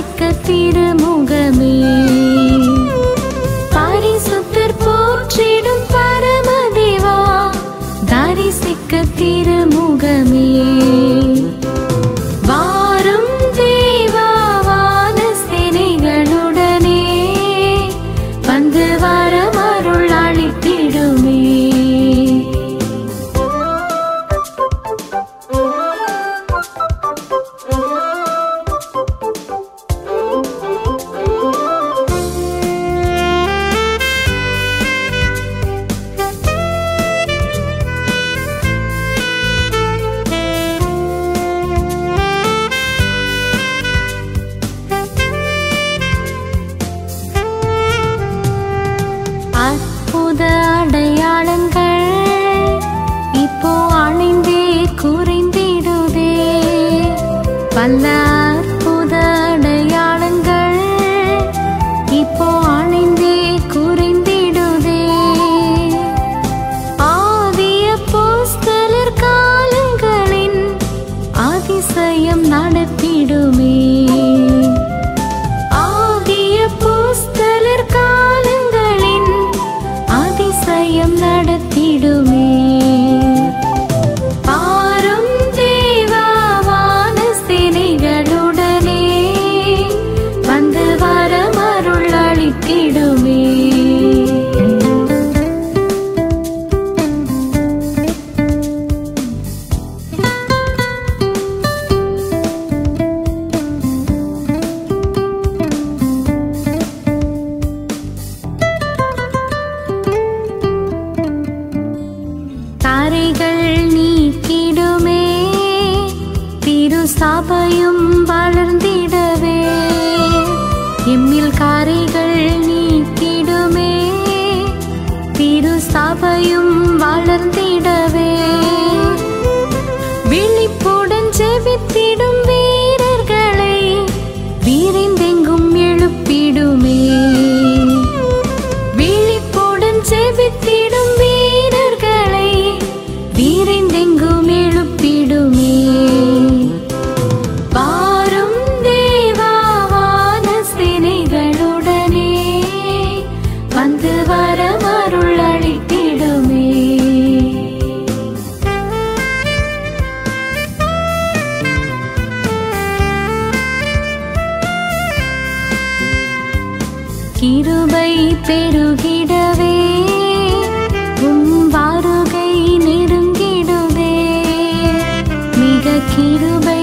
தரிசிக்க திருமுகமே பரிசுத்தர் போற்றிடும் பரமதேவா தரிசிக்க திருமுகமே வாரும் தேவா வானசேனைகளுடனே வந்து வரமருள் அளித்திடுமே அற்புத அடையாளங்கள் இப்போ அழிந்தே குறைந்திடுதே பல அற்புத அடையாளங்கள் இப்போ அழிந்தே குறைந்திடுதே ஆதிய போஸ்தலர் காலங்களின் அதிசயம் நடத்திடுமே ஆகிய புஸ்தலர் காலங்களின் அதிசயம் நடத்திடுமே பாரும் தேவாவான சேனைகளுடனே வந்து வரமருள் அளித்திடுமே தாரைகள் நீக்கிடுமே திரு சபையும் வளர்ந்திடவே எம்மில் காரைகள் நீக்கிடுமே திரு சபையும் வளர்ந்திடவே விழிப்புடன் ஜெபித்திடும் வீரர்களை வீரிந்தெங்கும் எழுப்பிடுமே விழிப்புடன் ஜெபித்திடும் வீரர்களை வீரிந்தெங்கும் எழுப்பிடுமே வாரும் தேவாவான சேனைகளுடனே வந்து வரமருள் அளித்திடுமே கிருபை பெருகிடவே உம் வருகை நெருங்கிடுவே மிக கிருபை